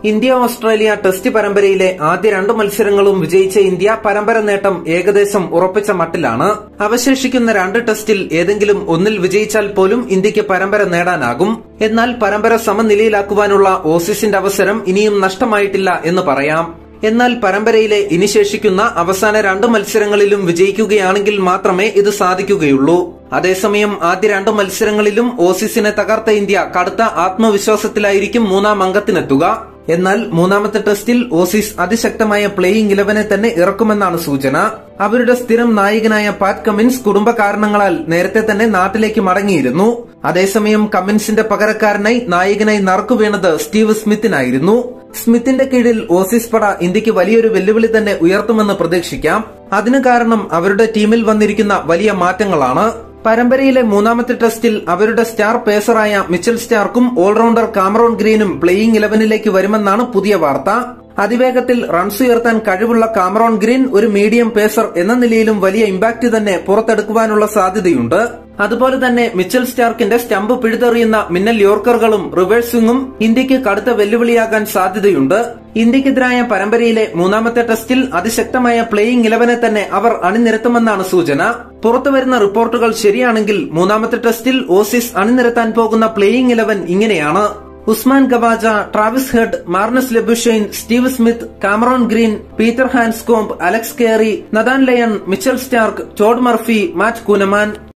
India Australia test പരമ്പരയിലെ ആദ്യ രണ്ട് മത്സരങ്ങളും വിജയിച്ച ഇന്ത്യ പരമ്പര നേട്ടം ഏകദേശം ഉറപ്പിച്ച മട്ടിലാണ് അവശേഷിക്കുന്ന രണ്ട് ടെസ്റ്റിൽ ഏതെങ്കിലും ഒന്നിൽ വിജയിച്ചാൽ പോലും ഇന്ത്യക്ക് പരമ്പര നേടാനാകും എന്നാൽ പരമ്പര സമനിലയിലാക്കുവാനുള്ള ഓസീസിന്റെ അവസരം ഇനിയും നഷ്ടമായിട്ടില്ല എന്ന് പറയാം എന്നാൽ പരമ്പരയിലെ ഇനി ശേഷിക്കുന്ന അവസാന രണ്ട് മത്സരങ്ങളിലും വിജയിക്കുകയാണെങ്കിൽ മാത്രമേ ഇത് സാധിക്കുകയുള്ളൂ അതേസമയം ആദ്യ രണ്ട് മത്സരങ്ങളിലും ഓസീസിനെ തകർത്ത ഇന്ത്യ കടുത്ത ആത്മവിശ്വാസത്തിലായിരിക്കും മൂന്നാം അംഗത്തിനെത്തുക എന്നാൽ മൂന്നാമത്തെ ടെസ്റ്റിൽ ഓസീസ് അതിശക്തമായ പ്ലേയിംഗ് ഇലവനെ തന്നെ ഇറക്കുമെന്നാണ് സൂചന അവരുടെ സ്ഥിരം നായകനായ പാറ്റ് കമ്മിൻസ് കുടുംബ കാരണങ്ങളാൽ നേരത്തെ തന്നെ നാട്ടിലേക്ക് മടങ്ങിയിരുന്നു അതേസമയം കമ്മിൻസിന്റെ പകരക്കാരനായി നായകനായി നറുക്കുവീണത് സ്റ്റീവ് സ്മിത്തിനായിരുന്നു സ്മിത്തിന്റെ കീഴിൽ ഓസീസ് പട ഇന്ത്യക്ക് വലിയൊരു വെല്ലുവിളി തന്നെ ഉയർത്തുമെന്ന് പ്രതീക്ഷിക്കാം അതിന് കാരണം അവരുടെ ടീമിൽ വന്നിരിക്കുന്ന വലിയ മാറ്റങ്ങളാണ് പരമ്പരയിലെ മൂന്നാമത്തെ ടെസ്റ്റിൽ അവരുടെ സ്റ്റാർ പേസറായ മിച്ചൽ സ്റ്റാർക്കും ഓൾറൗണ്ടർ കാമറോൺ ഗ്രീനും പ്ലേയിംഗ് ഇലവനിലേക്ക് വരുമെന്നാണ് പുതിയ വാർത്ത അതിവേഗത്തിൽ റൺസ് ഉയർത്താൻ കഴിവുള്ള കാമറോൺ ഗ്രീൻ ഒരു മീഡിയം പേസർ എന്ന നിലയിലും വലിയ ഇമ്പാക്ട് തന്നെ പുറത്തെടുക്കുവാനുള്ള സാധ്യതയുണ്ട് അതുപോലെ തന്നെ മിച്ചൽ സ്റ്റാർക്കിന്റെ സ്റ്റംപ് പിഴുതെറിയുന്ന മിന്നൽ യോർക്കറുകളും റിവേഴ്സ് സ്വിംഗും ഇന്ത്യക്ക് കടുത്ത വെല്ലുവിളിയാകാൻ സാധ്യതയുണ്ട് ഇന്ത്യക്കെതിരായ പരമ്പരയിലെ മൂന്നാമത്തെ ടെസ്റ്റിൽ അതിശക്തമായ പ്ലേയിംഗ് ഇലവനെ തന്നെ അവർ അണിനിരത്തുമെന്നാണ് സൂചന പുറത്തുവരുന്ന റിപ്പോർട്ടുകൾ ശരിയാണെങ്കിൽ മൂന്നാമത്തെ ടെസ്റ്റിൽ ഓസീസ് അണിനിരത്താൻ പോകുന്ന പ്ലേയിംഗ് ഇലവൻ ഇങ്ങനെയാണ് Usman Khawaja Travis Head Marnus Labuschagne Steve Smith Cameron Green Peter Handscomb Alex Carey Nathan Lyon Mitchell Starc Todd Murphy Matt കൂനമാൻ